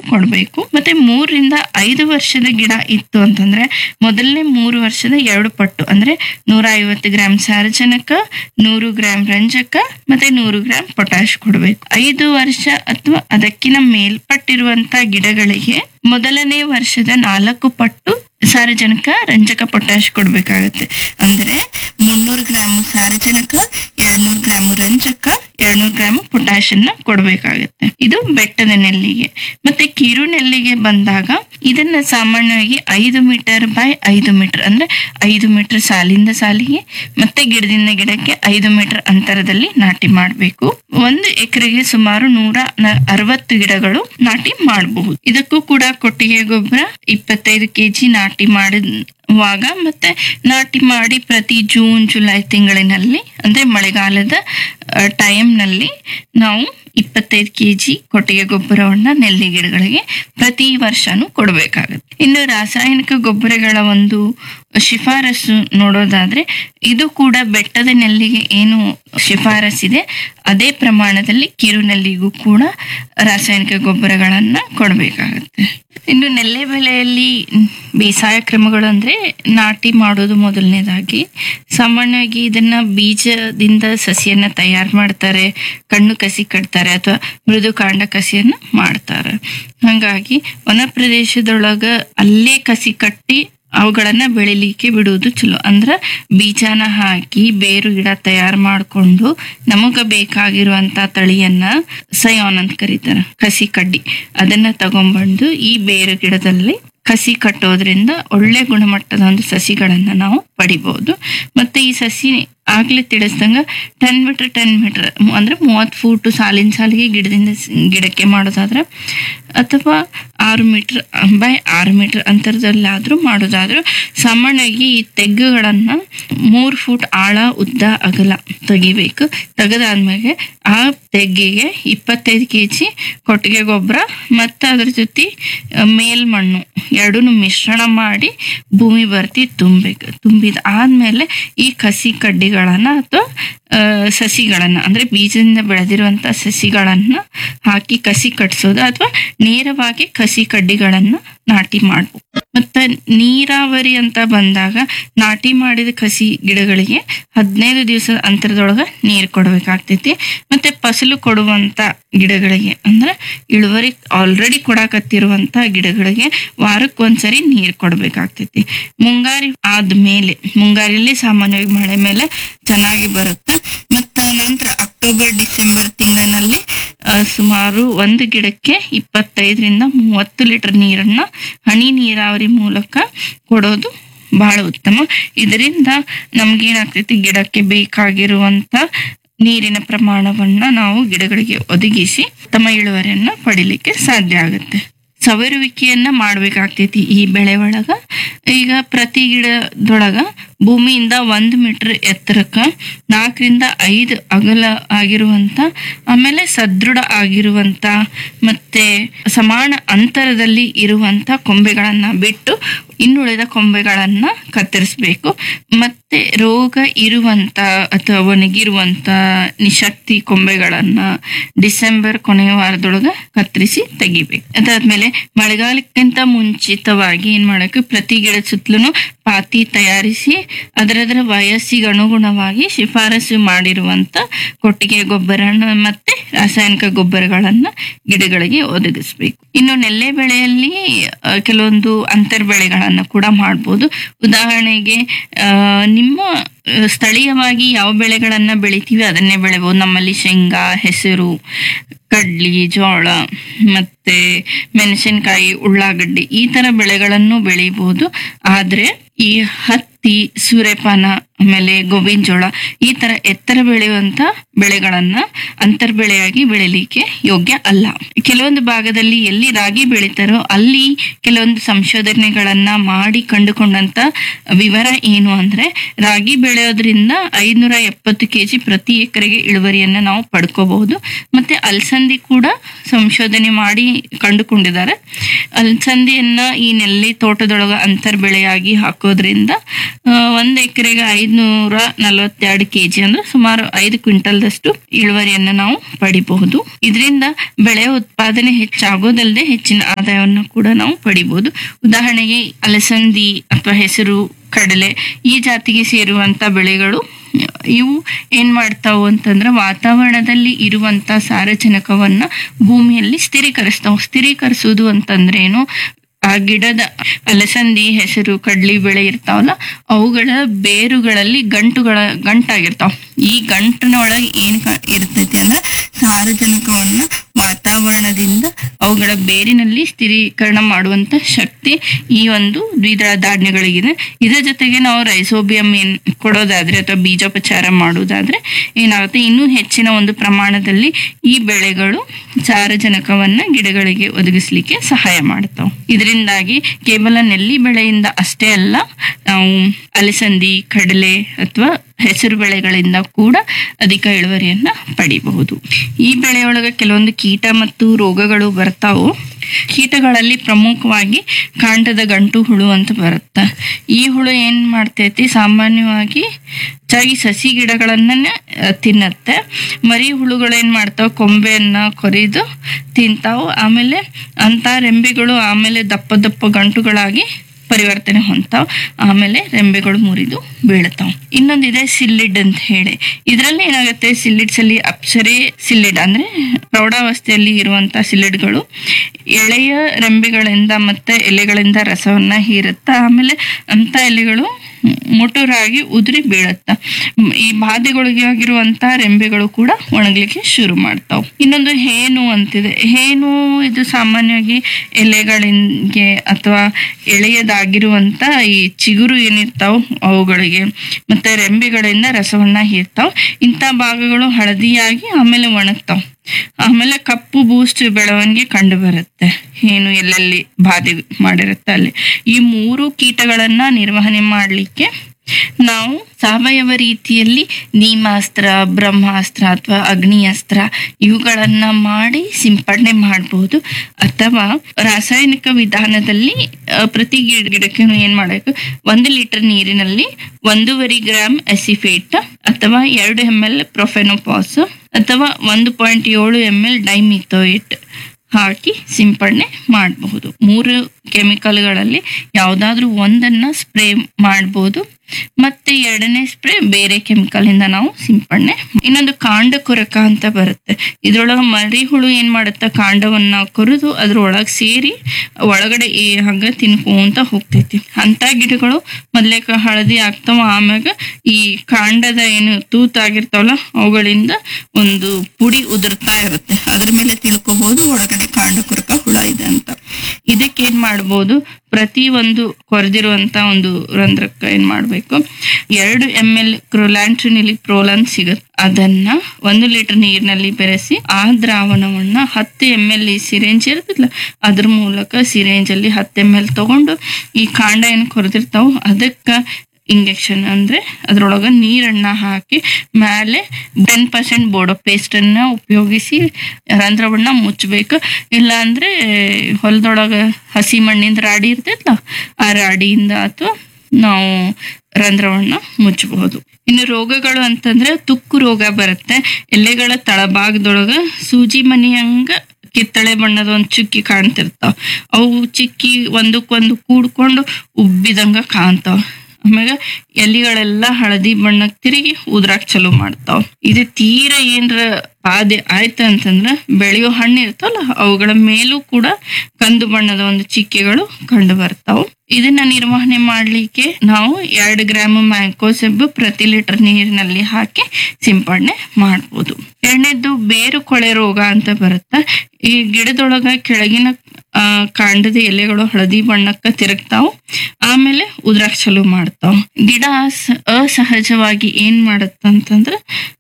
ಕೊಡಬೇಕು ಮತ್ತೆ ಮೂರರಿಂದ ಐದು ವರ್ಷದ ಗಿಡ ಇತ್ತು ಅಂತಂದ್ರೆ ಮೊದಲನೇ ಮೂರು ವರ್ಷದ ಎರಡು ಪಟ್ಟು ಅಂದ್ರೆ ನೂರ ಐವತ್ತು ಗ್ರಾಂ ಸಾರಜನಕ ನೂರು ಗ್ರಾಂ ರಂಜಕ ಮತ್ತೆ ನೂರು ಗ್ರಾಂ ಪೊಟ್ಯಾಶ್ ಕೊಡಬೇಕು ಐದು ವರ್ಷ ಅಥವಾ ಅದಕ್ಕಿಂತ ಮೇಲ್ಪಟ್ಟಿರುವಂತ ಗಿಡಗಳಿಗೆ ಮೊದಲನೇ ವರ್ಷದ ನಾಲ್ಕು ಪಟ್ಟು ಸಾರಜನಕ ರಂಜಕ ಪೊಟ್ಯಾಶ್ ಕೊಡ್ಬೇಕಾಗತ್ತೆ ಅಂದ್ರೆ ಮುನ್ನೂರು ಗ್ರಾಮ್ ಸಾರಜನಕ ಎರಡ್ನೂರು ಗ್ರಾಮ್ ರಂಜಕ ಎರಡ್ನೂರು ಗ್ರಾಮ್ ಪೊಟ್ಯಾಶ್ ಅನ್ನ ಕೊಡ್ಬೇಕಾಗತ್ತೆ ಇದು ಬೆಟ್ಟದ ನೆಲ್ಲಿಗೆ ಮತ್ತೆ ಕಿರು ನೆಲ್ಲಿಗೆ ಬಂದಾಗ ಇದನ್ನ ಸಾಮಾನ್ಯವಾಗಿ ಐದು ಮೀಟರ್ ಬೈ ಐದು ಮೀಟರ್ ಅಂದ್ರೆ ಐದು ಮೀಟರ್ ಸಾಲಿಂದ ಸಾಲಿಗೆ ಮತ್ತೆ ಗಿಡದಿಂದ ಗಿಡಕ್ಕೆ ಐದು ಮೀಟರ್ ಅಂತರದಲ್ಲಿ ನಾಟಿ ಮಾಡಬೇಕು ಒಂದು ಎಕರೆಗೆ ಸುಮಾರು ನೂರ ನ- ಅರವತ್ತು ಗಿಡಗಳು ನಾಟಿ ಮಾಡಬಹುದು ಇದಕ್ಕೂ ಕೂಡ ಕೊಟ್ಟಿಗೆ ಗೊಬ್ಬರ ಇಪ್ಪತ್ತೈದು ಕೆಜಿ ನಾಟಿ ಮಾಡಿರುವಾಗ ಮತ್ತೆ ನಾಟಿ ಮಾಡಿ ಪ್ರತಿ ಜೂನ್ ಜುಲೈ ತಿಂಗಳಿನಲ್ಲಿ ಅಂದ್ರೆ ಮಳೆಗಾಲದ ಟೈಮ್ನಲ್ಲಿ ನಾವು ಇಪ್ಪತ್ತೈದು ಕೆಜಿ ಕೊಟ್ಟಿಗೆ ಗೊಬ್ಬರವನ್ನ ನೆಲ್ಲಿ ಗಿಡಗಳಿಗೆ ಪ್ರತಿ ವರ್ಷನೂ ಕೊಡಬೇಕಾಗುತ್ತೆ ಇನ್ನು ರಾಸಾಯನಿಕ ಗೊಬ್ಬರಗಳ ಒಂದು ಶಿಫಾರಸು ನೋಡೋದಾದ್ರೆ ಇದು ಕೂಡ ಬೆಟ್ಟದ ನೆಲ್ಲಿಗೆ ಏನು ಶಿಫಾರಸ್ಸಿದೆ ಅದೇ ಪ್ರಮಾಣದಲ್ಲಿ ಕಿರು ನೆಲ್ಲಿಗೂ ಕೂಡ ರಾಸಾಯನಿಕ ಗೊಬ್ಬರಗಳನ್ನ ಕೊಡಬೇಕಾಗುತ್ತೆ ಇನ್ನು ನೆಲ್ಲೆ ಬೆಳೆಯಲ್ಲಿ ಬೇಸಾಯ ಕ್ರಮಗಳು ಅಂದ್ರೆ ನಾಟಿ ಮಾಡೋದು ಮೊದಲನೇದಾಗಿ ಸಾಮಾನ್ಯವಾಗಿ ಇದನ್ನ ಬೀಜದಿಂದ ಸಸಿಯನ್ನ ತಯಾರು ಮಾಡ್ತಾರೆ ಕಣ್ಣು ಕಸಿ ಕಟ್ತಾರೆ ಅಥವಾ ಮೃದು ಕಾಂಡ ಕಸಿಯನ್ನ ಮಾಡ್ತಾರೆ ಹಂಗಾಗಿ ವನ ಪ್ರದೇಶದೊಳಗ ಅಲ್ಲೇ ಕಸಿ ಕಟ್ಟಿ ಅವುಗಳನ್ನ ಬೆಳಿಲಿಕ್ಕೆ ಬಿಡುವುದು ಚಲೋ ಅಂದ್ರ ಬೀಜನ ಹಾಕಿ ಬೇರು ಗಿಡ ತಯಾರು ಮಾಡ್ಕೊಂಡು ನಮಗ ಬೇಕಾಗಿರುವಂತ ತಳಿಯನ್ನ ಸಯೋನ್ ಅಂತ ಕರೀತಾರ ಕಸಿ ಕಡ್ಡಿ ಅದನ್ನ ತಗೊಂಡ್ಬಂದು ಈ ಬೇರು ಗಿಡದಲ್ಲಿ ಕಸಿ ಕಟ್ಟೋದ್ರಿಂದ ಒಳ್ಳೆ ಗುಣಮಟ್ಟದ ಒಂದು ಸಸಿಗಳನ್ನ ನಾವು ಪಡಿಬಹುದು ಮತ್ತೆ ಈ ಸಸಿ ಆಗ್ಲೇ ತಿಳಿಸ್ದಂಗ ಟೆನ್ ಮೀಟರ್ ಟೆನ್ ಮೀಟರ್ ಅಂದ್ರೆ ಮೂವತ್ತು ಫೂಟ್ ಸಾಲಿನ ಸಾಲಿಗೆ ಗಿಡದಿಂದ ಸ್- ಗಿಡಕ್ಕೆ ಮಾಡೋದಾದ್ರೆ ಅಥವಾ ಆರು ಮೀಟರ್ ಬೈ ಆರು ಮೀಟರ್ ಅಂತರದಲ್ಲಾದ್ರೂ ಮಾಡೋದಾದ್ರೂ ಸಾಮಾನ್ಯವಾಗಿ ಈ ತೆಗ್ಗುಗಳನ್ನ ಮೂರು ಫೂಟ್ ಆಳ ಉದ್ದ ಅಗಲ ತೆಗಿಬೇಕು ತೆಗೆದಾದ್ಮೇಲೆ ಆ ತೆಗ್ಗಿಗೆ ಇಪ್ಪತ್ತೈದು ಕೆ ಜಿ ಕೊಟ್ಟಿಗೆ ಗೊಬ್ಬರ ಮತ್ತು ಅದ್ರ ಜೊತೆ ಆ, ಮೇಲ್ಮಣ್ಣು ಎರಡೂ ಮಿಶ್ರಣ ಮಾಡಿ ಭೂಮಿ ಬರ್ತಿ ತುಂಬಬೇಕು ತುಂಬಿದ ಆದ್ಮೇಲೆ ಈ ಕಸಿ ಕಡ್ಡಿಗಳನ್ನ ಅಥವಾ ಆ, ಸಸಿಗಳನ್ನ ಅಂದ್ರೆ ಬೀಜದಿಂದ ಬೆಳೆದಿರುವಂತ ಸಸಿಗಳನ್ನ ಹಾಕಿ ಕಸಿ ಕಟ್ಸೋದು ಅಥವಾ ನೇರವಾಗಿ ಕಸಿ ಕಡ್ಡಿಗಳನ್ನ ನಾಟಿ ಮಾಡ್ಬೋದು ಮತ್ತೆ ನೀರಾವರಿ ಅಂತ ಬಂದಾಗ ನಾಟಿ ಮಾಡಿದ ಕಸಿ ಗಿಡಗಳಿಗೆ ಹದಿನೈದು ದಿವಸ ಅಂತರದೊಳಗ ನೀರು ಕೊಡಬೇಕಾಗ್ತೈತಿ ಮತ್ತೆ ಫಸಲು ಕೊಡುವಂತ ಗಿಡಗಳಿಗೆ ಅಂದ್ರೆ ಇಳುವರಿ ಆಲ್ರೆಡಿ ಕೊಡಾಕತ್ತಿರುವಂತ ಗಿಡಗಳಿಗೆ ವಾರಕ್ಕೊಂದ್ಸರಿ ನೀರು ಕೊಡಬೇಕಾಗ್ತೈತಿ ಮುಂಗಾರಿ ಆದ್ಮೇಲೆ ಮುಂಗಾರಿಯಲ್ಲಿ ಸಾಮಾನ್ಯವಾಗಿ ಮಳೆ ಮೇಲೆ ಚೆನ್ನಾಗಿ ಬರುತ್ತೆ ಮತ್ತ ನಂತರ ಅಕ್ಟೋಬರ್ ಡಿಸೆಂಬರ್ ತಿಂಗಳಿನಲ್ಲಿ ಆ, ಸುಮಾರು ಒಂದು ಗಿಡಕ್ಕೆ ಇಪ್ಪತ್ತೈದರಿಂದ ಮೂವತ್ತು ಲೀಟರ್ ನೀರನ್ನ ಹನಿ ನೀರಾವರಿ ಮೂಲಕ ಕೊಡೋದು ಬಹಳ ಉತ್ತಮ ಇದರಿಂದ ನಮ್ಗೇನಾಗ್ತೈತಿ ಗಿಡಕ್ಕೆ ಬೇಕಾಗಿರುವಂತ ನೀರಿನ ಪ್ರಮಾಣವನ್ನ ನಾವು ಗಿಡಗಳಿಗೆ ಒದಗಿಸಿ ತಮ್ಮ ಇಳುವರಿಯನ್ನ ಪಡಿಲಿಕ್ಕೆ ಸಾಧ್ಯ ಆಗುತ್ತೆ ಸವರುವಿಕೆಯನ್ನ ಮಾಡ್ಬೇಕಾಗ್ತೈತಿ ಈ ಬೆಳೆ ಒಳಗ ಈಗ ಪ್ರತಿ ಗಿಡದೊಳಗ ಭೂಮಿಯಿಂದ ಒಂದು ಮೀಟರ್ ಎತ್ತರಕ್ಕ ನಾಲ್ಕರಿಂದ ಐದು ಅಗಲ ಆಗಿರುವಂತ ಆಮೇಲೆ ಸದೃಢ ಆಗಿರುವಂತ ಮತ್ತೆ ಸಮಾನ ಅಂತರದಲ್ಲಿ ಇರುವಂತ ಕೊಂಬೆಗಳನ್ನ ಬಿಟ್ಟು ಇನ್ನುಳಿದ ಕೊಂಬೆಗಳನ್ನ ಕತ್ತರಿಸಬೇಕು ಮತ್ತೆ ರೋಗ ಇರುವಂತ ಅಥವಾ ಒಣಗಿರುವಂತ ನಿಶಕ್ತಿ ಕೊಂಬೆಗಳನ್ನ ಡಿಸೆಂಬರ್ ಕೊನೆಯ ವಾರದೊಳಗ ಕತ್ತರಿಸಿ ತೆಗಿಬೇಕು ಅದಾದ್ಮೇಲೆ ಮಳೆಗಾಲಕ್ಕಿಂತ ಮುಂಚಿತವಾಗಿ ಏನ್ ಮಾಡಬೇಕು ಪ್ರತಿ ಗಿಡ ಸುತ್ತಲೂ ಪಾತಿ ತಯಾರಿಸಿ ಅದರದರ ವಯಸ್ಸಿಗೆ ಅನುಗುಣವಾಗಿ ಶಿಫಾರಸು ಮಾಡಿರುವಂತ ಕೊಟ್ಟಿಗೆ ಗೊಬ್ಬರನ ಮತ್ತೆ ರಾಸಾಯನಿಕ ಗೊಬ್ಬರಗಳನ್ನ ಗಿಡಗಳಿಗೆ ಒದಗಿಸ್ಬೇಕು ಇನ್ನು ನೆಲ್ಲೆ ಬೆಳೆಯಲ್ಲಿ ಆ, ಕೆಲವೊಂದು ಅಂತರ್ ಬೆಳೆಗಳನ್ನ ಕೂಡ ಮಾಡ್ಬೋದು ಉದಾಹರಣೆಗೆ ಆ, ನಿಮ್ಮ ಆ, ಸ್ಥಳೀಯವಾಗಿ ಯಾವ ಬೆಳೆಗಳನ್ನ ಬೆಳಿತೀವಿ ಅದನ್ನೇ ಬೆಳಿಬಹುದು ನಮ್ಮಲ್ಲಿ ಶೇಂಗಾ ಹೆಸರು ಕಡ್ಲಿ ಜೋಳ ಮತ್ತೆ ಮೆಣಸಿನಕಾಯಿ ಉಳ್ಳಾಗಡ್ಡಿ ಈ ತರ ಬೆಳೆಗಳನ್ನು ಬೆಳಿಬಹುದು ಆದ್ರೆ ಈ ಹತ್ತಿ ಸೂರ್ಯಪಾನ ಆಮೇಲೆ ಗೋವಿನ ಜೋಳ ಈ ತರ ಎತ್ತರ ಬೆಳೆಯುವಂತ ಬೆಳೆಗಳನ್ನ ಅಂತರ್ ಬೆಳೆಯಾಗಿ ಬೆಳಿಲಿಕ್ಕೆ ಯೋಗ್ಯ ಅಲ್ಲ ಕೆಲವೊಂದು ಭಾಗದಲ್ಲಿ ಎಲ್ಲಿ ರಾಗಿ ಬೆಳಿತಾರೋ ಅಲ್ಲಿ ಕೆಲವೊಂದು ಸಂಶೋಧನೆಗಳನ್ನ ಮಾಡಿ ಕಂಡುಕೊಂಡಂತ ವಿವರ ಏನು ಅಂದ್ರೆ ರಾಗಿ ಬೆಳೆಯೋದ್ರಿಂದ ಐನೂರ ಎಪ್ಪತ್ತು ಕೆಜಿ ಪ್ರತಿ ಎಕರೆಗೆ ಇಳುವರಿಯನ್ನ ನಾವು ಪಡ್ಕೋಬಹುದು ಮತ್ತೆ ಅಲಸಂದಿ ಕೂಡ ಸಂಶೋಧನೆ ಮಾಡಿ ಕಂಡುಕೊಂಡಿದ್ದಾರೆ ಅಲಸಂದಿಯನ್ನ ಈ ನೆಲ್ಲಿ ತೋಟದೊಳಗ ಅಂತರ್ ಬೆಳೆಯಾಗಿ ಹಾಕೋದ್ರಿಂದ ಆ, ಒಂದ್ ಎಕರೆಗೆ ಐದು ಐದ್ನೂರ ನಲವತ್ತೆರಡು ಕೆಜಿ ಅಂದ್ರೆ ಸುಮಾರು ಐದು ಕ್ವಿಂಟಲ್ದಷ್ಟು ಇಳುವರಿಯನ್ನ ನಾವು ಪಡಿಬಹುದು ಇದರಿಂದ ಬೆಳೆ ಉತ್ಪಾದನೆ ಹೆಚ್ಚಾಗೋದಲ್ಲದೆ ಹೆಚ್ಚಿನ ಆದಾಯವನ್ನು ಕೂಡ ನಾವು ಪಡಿಬಹುದು ಉದಾಹರಣೆಗೆ ಅಲಸಂದಿ ಅಥವಾ ಹೆಸರು ಕಡಲೆ ಈ ಜಾತಿಗೆ ಸೇರುವಂತ ಬೆಳೆಗಳು ಇವು ಏನ್ ಮಾಡ್ತಾವು ಅಂತಂದ್ರೆ ವಾತಾವರಣದಲ್ಲಿ ಇರುವಂತ ಸಾರಜನಕವನ್ನ ಭೂಮಿಯಲ್ಲಿ ಸ್ಥಿರೀಕರಿಸ್ತಾವ ಸ್ಥಿರೀಕರಿಸುವುದು ಅಂತಂದ್ರೆ ಏನು ಆ ಗಿಡದ ಅಲಸಂದಿ ಹೆಸರು ಕಡ್ಲಿ ಬೆಳೆ ಇರ್ತಾವಲ್ಲ ಅವುಗಳ ಬೇರುಗಳಲ್ಲಿ ಗಂಟುಗಳ ಗಂಟಾಗಿರ್ತಾವ ಈ ಗಂಟಿನೊಳಗೆ ಏನ್ ಕ- ಇರ್ತೈತಿ ಅಂದ್ರೆ ಸಾರಜನಕವನ್ನ ವಾತಾವರಣದಿಂದ ಅವುಗಳ ಬೇರಿನಲ್ಲಿ ಸ್ಥಿರೀಕರಣ ಮಾಡುವಂತ ಶಕ್ತಿ ಈ ಒಂದು ದ್ವಿದಳ ಧಾನ್ಯಗಳಿಗಿದೆ ಇದರ ಜೊತೆಗೆ ನಾವು ರೈಸೋಬಿಯಂ ಏನ್ ಕೊಡೋದಾದ್ರೆ ಅಥವಾ ಬೀಜೋಪಚಾರ ಮಾಡೋದಾದ್ರೆ ಏನಾಗುತ್ತೆ ಇನ್ನೂ ಹೆಚ್ಚಿನ ಒಂದು ಪ್ರಮಾಣದಲ್ಲಿ ಈ ಬೆಳೆಗಳು ಸಾರಜನಕವನ್ನ ಗಿಡಗಳಿಗೆ ಒದಗಿಸ್ಲಿಕ್ಕೆ ಸಹಾಯ ಮಾಡ್ತಾವ ಇದರಿಂದಾಗಿ ಕೇವಲ ನೆಲ್ಲಿ ಬೆಳೆಯಿಂದ ಅಷ್ಟೇ ಅಲ್ಲ ನಾವು ಅಲಸಂದಿ ಕಡಲೆ ಅಥವಾ ಹೆಸರು ಬೆಳೆಗಳಿಂದ ಕೂಡ ಅಧಿಕ ಇಳುವರಿಯನ್ನ ಪಡಿಬಹುದು ಈ ಬೆಳೆಯೊಳಗೆ ಕೆಲವೊಂದು ಕೀಟ ಮತ್ತು ರೋಗಗಳು ಬರ್ತಾವು ಕೀಟಗಳಲ್ಲಿ ಪ್ರಮುಖವಾಗಿ ಕಾಂಡದ ಗಂಟು ಹುಳು ಅಂತ ಬರುತ್ತೆ ಈ ಹುಳು ಏನ್ ಮಾಡ್ತೈತಿ ಸಾಮಾನ್ಯವಾಗಿ ಹೆಚ್ಚಾಗಿ ಸಸಿ ಗಿಡಗಳನ್ನ ತಿನ್ನತ್ತೆ ಮರಿ ಹುಳುಗಳು ಏನ್ ಮಾಡ್ತಾವ ಕೊಂಬೆಯನ್ನ ಕೊರಿದು ತಿಂತಾವು ಆಮೇಲೆ ಅಂತ ರೆಂಬೆಗಳು ಆಮೇಲೆ ದಪ್ಪ ದಪ್ಪ ಗಂಟುಗಳಾಗಿ ಪರಿವರ್ತನೆ ಹೊಂದ್ತಾವ್ ಆಮೇಲೆ ರೆಂಬೆಗಳು ಮುರಿದು ಬೀಳ್ತಾವ್ ಇನ್ನೊಂದಿದೆ ಸಿಲ್ಲಿಡ್ ಅಂತ ಹೇಳಿ ಇದ್ರಲ್ಲಿ ಏನಾಗುತ್ತೆ ಸಿಲ್ಲಿಡ್ಸ್ ಅಲ್ಲಿ ಅಪ್ಸರೆ ಸಿಲ್ಲಿಡ್ ಅಂದ್ರೆ ಪ್ರೌಢಾವಸ್ಥೆಯಲ್ಲಿ ಇರುವಂತ ಸಿಲ್ಲಿಡ್ಗಳು ಎಳೆಯ ರೆಂಬೆಗಳಿಂದ ಮತ್ತೆ ಎಲೆಗಳಿಂದ ರಸವನ್ನ ಹೀರುತ್ತ ಆಮೇಲೆ ಅಂತ ಎಲೆಗಳು ಮುಟುರಾಗಿ ಉದುರಿ ಬೀಳುತ್ತ ಮ್, ಈ ಬಾಧೆಗಳಿಗೆ ಆಗಿರುವಂತ ರೆಂಬೆಗಳು ಕೂಡ ಒಣಗ್ಲಿಕ್ಕೆ ಶುರು ಮಾಡ್ತಾವ್ ಇನ್ನೊಂದು ಹೇನು ಅಂತಿದೆ ಹೇನು ಇದು ಸಾಮಾನ್ಯವಾಗಿ ಎಲೆಗಳಿಗೆ ಅಥವಾ ಎಳೆಯದಾಗಿರುವಂತ ಈ ಚಿಗುರು ಏನಿರ್ತಾವ್ ಅವುಗಳಿಗೆ ಮತ್ತೆ ರೆಂಬೆಗಳಿಂದ ರಸವನ್ನ ಹೀರ್ತಾವ್ ಇಂಥ ಭಾಗಗಳು ಹಳದಿಯಾಗಿ ಆಮೇಲೆ ಒಣಗ್ತಾವ್ ಆಮೇಲೆ ಕಪ್ಪು ಬೂಸ್ಟ್ ಬೆಳವಣಿಗೆ ಕಂಡು ಬರುತ್ತೆ ಏನು ಎಲ್ಲೆಲ್ಲಿ ಬಾಧೆ ಮಾಡಿರುತ್ತೆ ಅಲ್ಲಿ ಈ ಮೂರು ಕೀಟಗಳನ್ನ ನಿರ್ವಹಣೆ ಮಾಡಲಿಕ್ಕೆ ನಾವು ಸಾವಯವ ರೀತಿಯಲ್ಲಿ ನೀಮಾಸ್ತ್ರ ಬ್ರಹ್ಮಾಸ್ತ್ರ ಅಥವಾ ಅಗ್ನಿಯಸ್ತ್ರ ಇವುಗಳನ್ನ ಮಾಡಿ ಸಿಂಪಡಣೆ ಮಾಡಬಹುದು ಅಥವಾ ರಾಸಾಯನಿಕ ವಿಧಾನದಲ್ಲಿ ಆ, ಪ್ರತಿ ಗಿಡ ಗಿಡಕ್ಕೆ ಏನ್ ಮಾಡಬೇಕು ಒಂದು ಲೀಟರ್ ನೀರಿನಲ್ಲಿ ಒಂದೂವರೆ ಗ್ರಾಮ್ ಎಸಿಫೇಟ್ ಅಥವಾ ಎರಡು ಎಂ ಎಲ್ ಪ್ರೊಫೆನೋಪಾಸ್ ಅಥವಾ ಒಂದು ಪಾಯಿಂಟ್ ಏಳು ಎಂ ಎಲ್ ಡೈಮಿಥೋಯಿಟ್ ಹಾಕಿ ಸಿಂಪಡಣೆ ಮಾಡಬಹುದು ಮೂರು ಕೆಮಿಕಲ್ಗಳಲ್ಲಿ ಯಾವುದಾದ್ರೂ ಒಂದನ್ನ ಸ್ಪ್ರೇ ಮಾಡಬಹುದು ಮತ್ತೆ ಎರಡನೇ ಸ್ಪ್ರೇ ಬೇರೆ ಕೆಮಿಕಲ್ ಇಂದ ನಾವು ಸಿಂಪಡಣೆ ಇನ್ನೊಂದು ಕಾಂಡ ಕೊರಕ ಅಂತ ಬರುತ್ತೆ ಇದ್ರೊಳಗ ಮರಿ ಹುಳು ಏನ್ ಮಾಡುತ್ತೆ ಕಾಂಡವನ್ನ ಕೊರೆದು ಅದ್ರೊಳಗ್ ಸೇರಿ ಒಳಗಡೆ ಈ ಹಂಗ ತಿನ್ಕೊಂತ ಹೋಗ್ತೈತಿ ಅಂತ ಗಿಡಗಳು ಮೊದ್ಲೇಕ ಹಳದಿ ಆಗ್ತಾವ ಆಮ್ಯಾಗ ಈ ಕಾಂಡದ ಏನು ತೂತಾಗಿರ್ತಾವಲ್ಲ ಅವುಗಳಿಂದ ಒಂದು ಪುಡಿ ಉದುರ್ತಾ ಇರುತ್ತೆ ಅದ್ರ ಮೇಲೆ ತಿಳ್ಕೊಬಹುದು ಒಳಗಡೆ ಕಾಂಡ ಕೊರಕ ಹುಳ ಇದೆ ಅಂತ ಇದಕ್ಕೆ ಏನ್ ಮಾಡ್ಬೋದು ಪ್ರತಿ ಒಂದು ಕೊರೆದಿರುವಂತ ಒಂದು ರಂಧ್ರಕ್ಕೆ ಏನ್ ಮಾಡ್ಬೇಕು ಎರಡು ಎಂ ಎಲ್ ಕ್ರೊಲ್ಯಾಂಟ್ರಿನಿಲಿ ಪ್ರೋಲನ್ ಸಿಗುತ್ತೆ ಅದನ್ನ ಒಂದು ಲೀಟರ್ ನೀರಿನಲ್ಲಿ ಬೆರೆಸಿ ಆ ದ್ರಾವಣವನ್ನ ಹತ್ತು ಎಂ ಎಲ್ ಈ ಸಿರೇಂಜ್ ಇರುತ್ತಲ್ಲ ಅದ್ರ ಮೂಲಕ ಸಿರೇಂಜ್ ಅಲ್ಲಿ ಹತ್ತು ಎಂ ಎಲ್ ತಗೊಂಡು ಈ ಕಾಂಡ ಏನ್ ಕೊರೆದಿರ್ತಾವ ಅದಕ್ಕ ಇಂಜೆಕ್ಷನ್ ಅಂದ್ರೆ ಅದ್ರೊಳಗ ನೀರನ್ನ ಹಾಕಿ ಮೇಲೆ ಟೆನ್ ಪರ್ಸೆಂಟ್ ಬೋಡೋ ಪೇಸ್ಟ್ ಅನ್ನ ಉಪಯೋಗಿಸಿ ರಂಧ್ರವನ್ನ ಮುಚ್ಚಬೇಕು ಇಲ್ಲ ಅಂದ್ರೆ ಹೊಲದೊಳಗ ಹಸಿ ಮಣ್ಣಿಂದ ರಾಡಿ ಇರ್ತೈತಲ್ಲ ಆ ರಾಡಿಯಿಂದ ಅಥವಾ ನಾವು ರಂಧ್ರವನ್ನ ಮುಚ್ಚಬಹುದು ಇನ್ನು ರೋಗಗಳು ಅಂತಂದ್ರೆ ತುಕ್ಕು ರೋಗ ಬರುತ್ತೆ ಎಲೆಗಳ ತಳಭಾಗದೊಳಗ ಸೂಜಿ ಮನಿಯಂಗ ಕಿತ್ತಳೆ ಬಣ್ಣದ ಒಂದು ಚುಕ್ಕಿ ಕಾಣ್ತಿರ್ತಾವ ಅವು ಚಿಕ್ಕಿ ಒಂದಕ್ಕೊಂದು ಕೂಡ್ಕೊಂಡು ಉಬ್ಬಿದಂಗ ಕಾಣ್ತಾವ ಆಮ್ಯಾಗ ಎಲಿಗಳೆಲ್ಲ ಹಳದಿ ಬಣ್ಣಕ್ ತಿರುಗಿ ಉದ್ರಾಕ್ ಚಲೋ ಮಾಡ್ತಾವ ಇದು ತೀರ ಏನ್ರ ಬಾಧೆ ಆಯ್ತು ಅಂತಂದ್ರ ಬೆಳೆಯೋ ಹಣ್ಣು ಇರ್ತಾವಲ್ಲ ಅವುಗಳ ಮೇಲೂ ಕೂಡ ಕಂದು ಬಣ್ಣದ ಒಂದು ಚಿಕ್ಕೆಗಳು ಕಂಡು ಬರ್ತಾವ ಇದನ್ನ ನಿರ್ವಹಣೆ ಮಾಡ್ಲಿಕ್ಕೆ ನಾವು ಎರಡು ಗ್ರಾಮ್ ಮ್ಯಾಂಕೋಸೆಬ್ ಪ್ರತಿ ಲೀಟರ್ ನೀರಿನಲ್ಲಿ ಹಾಕಿ ಸಿಂಪಡಣೆ ಮಾಡ್ಬೋದು ಎರಡನೇದು ಬೇರು ಕೊಳೆ ರೋಗ ಅಂತ ಬರುತ್ತೆ ಈ ಗಿಡದೊಳಗ ಕೆಳಗಿನ ಆ, ಕಾಂಡದ ಎಲೆಗಳು ಹಳದಿ ಬಣ್ಣಕ್ಕ ತಿರುಗ್ತಾವ್ ಆಮೇಲೆ ಉದ್ರಾಕ್ ಚಲೋ ಮಾಡ್ತಾವ್ ಗಿಡ ಸ- ಅಸಹಜವಾಗಿ ಏನ್ ಮಾಡತ್ತಂತಂದ್ರ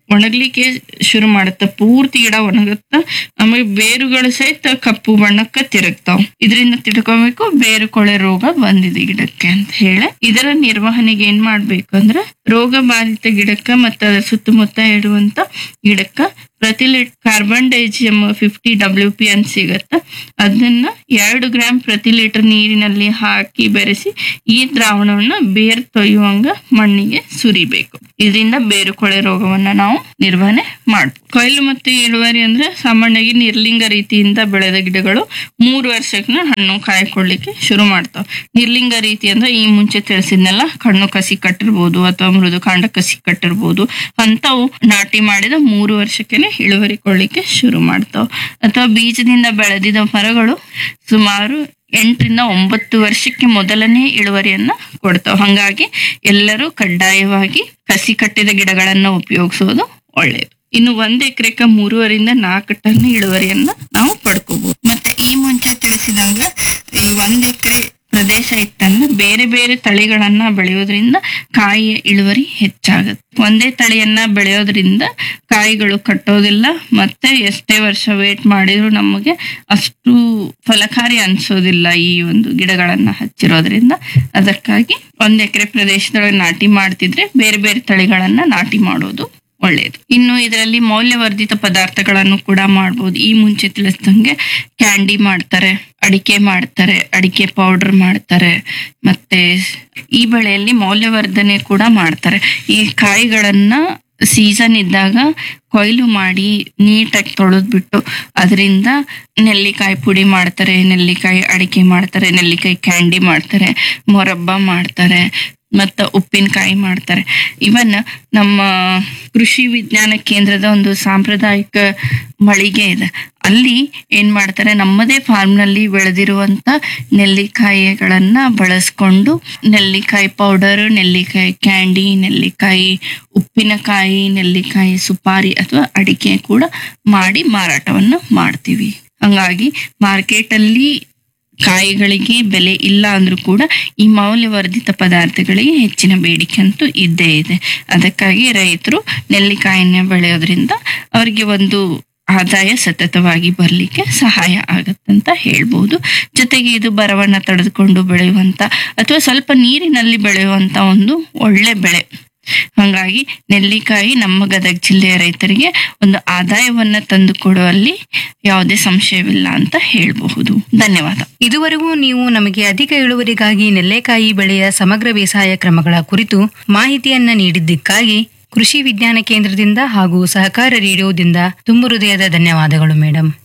ಒಣಗ್ಲಿಕ್ಕೆ ಶುರು ಮಾಡುತ್ತೆ ಪೂರ್ತಿ ಗಿಡ ಒಣಗುತ್ತ ಆಮೇಲೆ ಬೇರುಗಳು ಸಹಿತ ಕಪ್ಪು ಬಣ್ಣಕ್ಕೆ ತಿರುಗ್ತಾವ್ ಇದರಿಂದ ತಿಳ್ಕೊಬೇಕು ಬೇರು ಕೊಳೆ ರೋಗ ಬಂದಿದೆ ಗಿಡಕ್ಕೆ ಅಂತ ಹೇಳಿ ಇದರ ನಿರ್ವಹಣೆಗೆ ಏನ್ ಮಾಡ್ಬೇಕು ಅಂದ್ರೆ ರೋಗ ಬಾಧಿತ ಗಿಡಕ್ಕ ಮತ್ತು ಅದರ ಸುತ್ತಮುತ್ತ ಇಡುವಂತ ಗಿಡಕ್ಕ ಪ್ರತಿ ಲೀಟ್ carbendazim fifty W P ಅಂತ ಸಿಗತ್ತ ಅದನ್ನ ಎರಡು ಗ್ರಾಮ್ ಪ್ರತಿ ಲೀಟರ್ ನೀರಿನಲ್ಲಿ ಹಾಕಿ ಬೆರೆಸಿ ಈ ದ್ರಾವಣವನ್ನ ಬೇರ್ ತೊಯ್ಯುವಂಗ ಮಣ್ಣಿಗೆ ಸುರಿಬೇಕು ಇದರಿಂದ ಬೇರು ಕೊಳೆ ರೋಗವನ್ನ ನಾವು ನಿರ್ವಹಣೆ ಮಾಡ್ಬೋದು ಕೊಯ್ಲು ಮತ್ತು ಇಳುವರಿ ಅಂದ್ರೆ ಸಾಮಾನ್ಯವಾಗಿ ನಿರ್ಲಿಂಗ ರೀತಿಯಿಂದ ಬೆಳೆದ ಗಿಡಗಳು ಮೂರು ವರ್ಷಕ್ಕೆ ಹಣ್ಣು ಕಾಯಿ ಕೊಡ್ಲಿಕ್ಕೆ ಶುರು ಮಾಡ್ತಾವ ನಿರ್ಲಿಂಗ ರೀತಿ ಅಂದ್ರೆ ಈ ಮುಂಚೆ ತಿಳಿಸಿದ್ನೆಲ್ಲ ಕಣ್ಣು ಕಸಿ ಕಟ್ಟಿರ್ಬೋದು ಅಥವಾ ಮೃದು ಕಾಂಡ ಕಸಿ ಕಟ್ಟಿರ್ಬೋದು ಅಂತವು ನಾಟಿ ಮಾಡಿದ ಮೂರು ವರ್ಷಕ್ಕೆನೆ ಇಳುವರಿ ಕೊಡ್ಲಿಕ್ಕೆ ಶುರು ಮಾಡ್ತಾವ ಅಥವಾ ಬೀಜದಿಂದ ಬೆಳೆದಿದ ಮರಗಳು ಸುಮಾರು ಎಂಟರಿಂದ ಒಂಬತ್ತು ವರ್ಷಕ್ಕೆ ಮೊದಲನೇ ಇಳುವರಿಯನ್ನ ಕೊಡ್ತಾವ ಹಂಗಾಗಿ ಎಲ್ಲರೂ ಕಡ್ಡಾಯವಾಗಿ ಕಸಿ ಕಟ್ಟಿದ ಗಿಡಗಳನ್ನ ಉಪಯೋಗಿಸೋದು ಒಳ್ಳೆಯದು ಇನ್ನು ಒಂದ್ ಎಕರೆಕ ಮೂರುವರಿಂದ ನಾಲ್ಕು ಟನ್ ಇಳುವರಿಯನ್ನ ನಾವು ಪಡ್ಕೋಬಹುದು ಮತ್ತೆ ಈ ಮುಂಚೆ ತಿಳಿಸಿದಂಗ ಈ ಒಂದ್ ಎಕರೆ ಪ್ರದೇಶ ಇತ್ತಂದ್ರೆ ಬೇರೆ ಬೇರೆ ತಳಿಗಳನ್ನ ಬೆಳೆಯೋದ್ರಿಂದ ಕಾಯಿಯ ಇಳುವರಿ ಹೆಚ್ಚಾಗುತ್ತೆ ಒಂದೇ ತಳಿಯನ್ನ ಬೆಳೆಯೋದ್ರಿಂದ ಕಾಯಿಗಳು ಕಟ್ಟೋದಿಲ್ಲ ಮತ್ತೆ ಎಷ್ಟೇ ವರ್ಷ ವೇಟ್ ಮಾಡಿದ್ರು ನಮಗೆ ಅಷ್ಟು ಫಲಕಾರಿ ಅನ್ಸೋದಿಲ್ಲ ಈ ಒಂದು ಗಿಡಗಳನ್ನ ಹಚ್ಚಿರೋದ್ರಿಂದ ಅದಕ್ಕಾಗಿ ಒಂದ್ ಎಕರೆ ಪ್ರದೇಶದೊಳಗೆ ನಾಟಿ ಮಾಡ್ತಿದ್ರೆ ಬೇರೆ ಬೇರೆ ತಳಿಗಳನ್ನ ನಾಟಿ ಮಾಡೋದು ಒಳ್ಳೆಯದು ಇನ್ನು ಇದರಲ್ಲಿ ಮೌಲ್ಯವರ್ಧಿತ ಪದಾರ್ಥಗಳನ್ನು ಕೂಡ ಮಾಡ್ಬೋದು ಈ ಮುಂಚೆ ತಿಳಿಸ್ದಂಗೆ ಕ್ಯಾಂಡಿ ಮಾಡ್ತಾರೆ ಅಡಿಕೆ ಮಾಡ್ತಾರೆ ಅಡಿಕೆ ಪೌಡರ್ ಮಾಡ್ತಾರೆ ಮತ್ತೆ ಈ ಬೆಳೆಯಲ್ಲಿ ಮೌಲ್ಯವರ್ಧನೆ ಕೂಡ ಮಾಡ್ತಾರೆ ಈ ಕಾಯಿಗಳನ್ನ ಸೀಸನ್ ಇದ್ದಾಗ ಕೊಯ್ಲು ಮಾಡಿ ನೀಟಾಗಿ ತೊಳೆದ್ಬಿಟ್ಟು ಅದರಿಂದ ನೆಲ್ಲಿಕಾಯಿ ಪುಡಿ ಮಾಡ್ತಾರೆ ನೆಲ್ಲಿಕಾಯಿ ಅಡಿಕೆ ಮಾಡ್ತಾರೆ ನೆಲ್ಲಿಕಾಯಿ ಕ್ಯಾಂಡಿ ಮಾಡ್ತಾರೆ ಮೊರಬ್ಬ ಮಾಡ್ತಾರೆ ಮತ್ತು ಉಪ್ಪಿನಕಾಯಿ ಮಾಡ್ತಾರೆ ಇವನ್ ನಮ್ಮ ಕೃಷಿ ವಿಜ್ಞಾನ ಕೇಂದ್ರದ ಒಂದು ಸಾಂಪ್ರದಾಯಿಕ ಮಳಿಗೆ ಇದೆ ಅಲ್ಲಿ ಏನ್ ಮಾಡ್ತಾರೆ ನಮ್ಮದೇ ಫಾರ್ಮ್ನಲ್ಲಿ ಬೆಳೆದಿರುವಂತ ನೆಲ್ಲಿಕಾಯಿಗಳನ್ನ ಬಳಸ್ಕೊಂಡು ನೆಲ್ಲಿಕಾಯಿ ಪೌಡರ್ ನೆಲ್ಲಿಕಾಯಿ ಕ್ಯಾಂಡಿ ನೆಲ್ಲಿಕಾಯಿ ಉಪ್ಪಿನಕಾಯಿ ನೆಲ್ಲಿಕಾಯಿ ಸುಪಾರಿ ಅಥವಾ ಅಡಿಕೆ ಕೂಡ ಮಾಡಿ ಮಾರಾಟವನ್ನು ಮಾಡ್ತೀವಿ ಹಂಗಾಗಿ ಮಾರ್ಕೆಟಲ್ಲಿ ಕಾಯಿಗಳಿಗೆ ಬೆಲೆ ಇಲ್ಲ ಅಂದ್ರೂ ಕೂಡ ಈ ಮೌಲ್ಯವರ್ಧಿತ ಪದಾರ್ಥಗಳಿಗೆ ಹೆಚ್ಚಿನ ಬೇಡಿಕೆ ಅಂತೂ ಇದ್ದೇ ಇದೆ ಅದಕ್ಕಾಗಿ ರೈತರು ನೆಲ್ಲಿಕಾಯಿನ ಬೆಳೆಯೋದ್ರಿಂದ ಅವರಿಗೆ ಒಂದು ಆದಾಯ ಸತತವಾಗಿ ಬರಲಿಕ್ಕೆ ಸಹಾಯ ಆಗತ್ತಂತ ಹೇಳ್ಬೋದು ಜೊತೆಗೆ ಇದು ಬರವನ್ನ ತಡೆದುಕೊಂಡು ಬೆಳೆಯುವಂತ ಅಥವಾ ಸ್ವಲ್ಪ ನೀರಿನಲ್ಲಿ ಬೆಳೆಯುವಂತ ಒಂದು ಒಳ್ಳೆ ಬೆಳೆ ಹಾಗಾಗಿ ನೆಲ್ಲಿಕಾಯಿ ನಮ್ಮ ಗದಗ ಜಿಲ್ಲೆಯ ರೈತರಿಗೆ ಒಂದು ಆದಾಯವನ್ನ ತಂದು ಕೊಡುವಲ್ಲಿ ಯಾವುದೇ ಸಂಶಯವಿಲ್ಲ ಅಂತ ಹೇಳಬಹುದು ಧನ್ಯವಾದ ಇದುವರೆಗೂ ನೀವು ನಮಗೆ ಅಧಿಕ ಇಳುವರಿಗಾಗಿ ನೆಲ್ಲೆಕಾಯಿ ಬೆಳೆಯ ಸಮಗ್ರ ಬೇಸಾಯ ಕ್ರಮಗಳ ಕುರಿತು ಮಾಹಿತಿಯನ್ನ ನೀಡಿದ್ದಕ್ಕಾಗಿ ಕೃಷಿ ವಿಜ್ಞಾನ ಕೇಂದ್ರದಿಂದ ಹಾಗೂ ಸಹಕಾರ ರೇಡಿಯೋದಿಂದ ತುಂಬು ಹೃದಯದ ಧನ್ಯವಾದಗಳು ಮೇಡಮ್